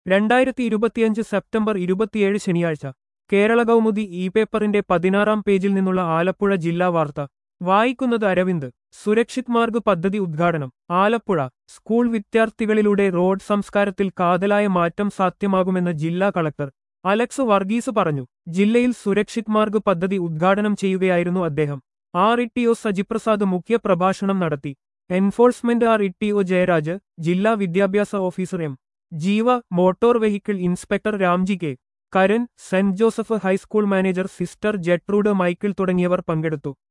രണ്ടായിരത്തി ഇരുപത്തിയഞ്ച് സെപ്റ്റംബർ ഇരുപത്തിയേഴ് ശനിയാഴ്ച കേരള കൗമുദി ഇ പേപ്പറിന്റെ പതിനാറാം പേജിൽ നിന്നുള്ള ആലപ്പുഴ ജില്ലാ വാർത്ത വായിക്കുന്നത് അരവിന്ദ് സുരക്ഷിത് മാർഗ് പദ്ധതി ഉദ്ഘാടനം ആലപ്പുഴ സ്കൂൾ വിദ്യാർത്ഥികളിലൂടെ റോഡ് സംസ്കാരത്തിൽ കാതലായ മാറ്റം സാധ്യമാകുമെന്ന് ജില്ലാ കളക്ടർ അലക്സ് വർഗീസ് പറഞ്ഞു ജില്ലയിൽ സുരക്ഷിത് മാർഗ് പദ്ധതി ഉദ്ഘാടനം ചെയ്യുകയായിരുന്നു അദ്ദേഹം R E T O Sajiprasad മുഖ്യ പ്രഭാഷണം നടത്തി enforcement R E T O Jayaraj ജില്ലാ വിദ്യാഭ്യാസ officer M Jeeva motor vehicle inspector Ramji K Karan saint Joseph high school manager sister Gertrude Michael തുടങ്ങിയവർ പങ്കെടുത്തു